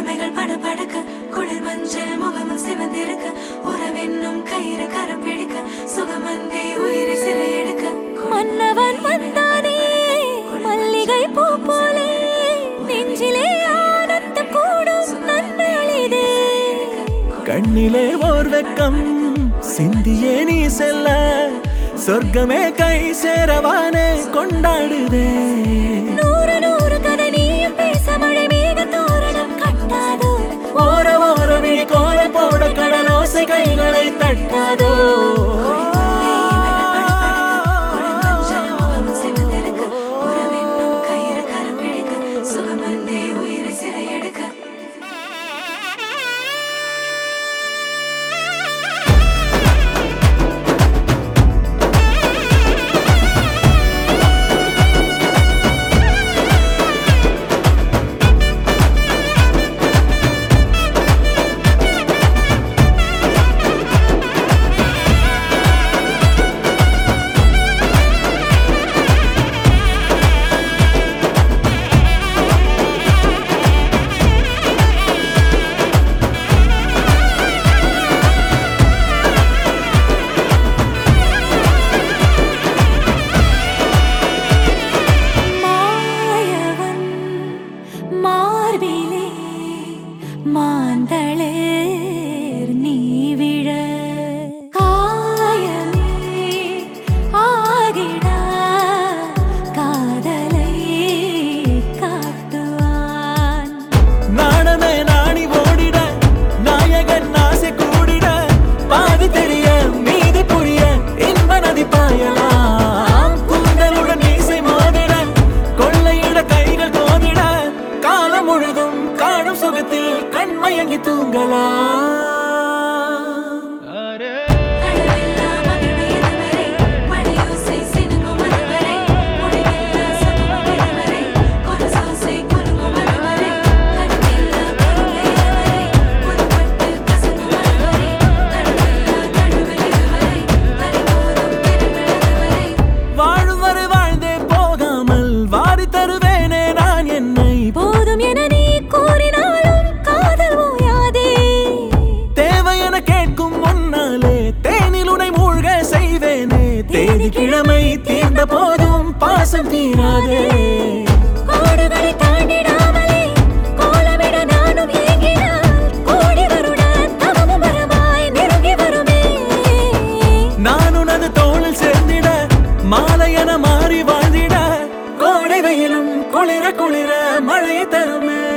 இமைகள் படபடக்க குளிர் மஞ்சள் முகமும் சிவந்திருக்க உறவென்னும் கயிறு கரம் பிடிக்க சுகமந்தே உயிரை சிறை எடுக்க மன்னவன் வந்தானே மல்லிகை பூ போலே நெஞ்சிலே ஆனந்தம் கூடும் நன்னாளிதே கண்ணிலே ஓர் வெக்கம் சிந்தியே நீ செல்ல சொர்க்கமே கை சேரவானே கொண்டாடுதே நூறு நூறு கதை நீயும் பேச மழை மேக தோரணம் கட்டாதோ ஓர ஓர விழி கோல போட கடலோசை கைகளை தட்டாதோ குளிர் மஞ்சள் முகமும் சிவந்திருக்க உறவென்னும் கயிறு கரம் பிடிக்க சுகமந்தே உயிரை சிறை எடுக்க மாயவன் மார்பிலே மாந்தளேர் நீ விழ காயமே ஆகிடா காதலை காட்டுவான் நாணமே நாணி ஓடிட நாயகன் ஆசை கூடிட பாதி தெரிய மீதி புரிய இன்ப நதி பாயலாம் கூந்தலுடன் மீசை மோதிட கொள்ளையிட கைகள் கோதிட காலம் முழுதும் காணும் சுகத்தில் கண்மயங்கி தூங்கலாம் கடலில்லா மகிழ்வு இதுவரை மணியோசை சினுங்கும் அதுவரை முடிவில்லா சதுரம் இதுவரை கொலுசோசை குலுங்கும் அதுவரை கண்ணில்லா கருணை இதுவரை புதுப்பட்டு கசங்கும் அதுவரை கடலில்லா தழுவல் இதுவரை பறிபோதும் திருவிழ் அதுவரை வாழும் வரை வாழ்ந்தே போகாமல் வாரி தருவேனே நான் என்னை போதும் என நீ கூறினாலும் காதல் ஓயாதே தேவை என கேட்கும் முன்னாலே தேனில் உனை மூழ்க செய்வேனே தேதி கிழமை தீர்ந்த போதும் பாசம் தீராதே கோடுகளை தாண்டிடாமலே கோலமிட நானும் ஏங்கினால் கோடி வருட தவமும் வரமாய் நெருங்கி வருமே நான் உனது தோளில் சேர்ந்திட மாலை என மாறி வாழ்ந்திட கோடை வெயிலும் குளிர குளிர மழை தருமே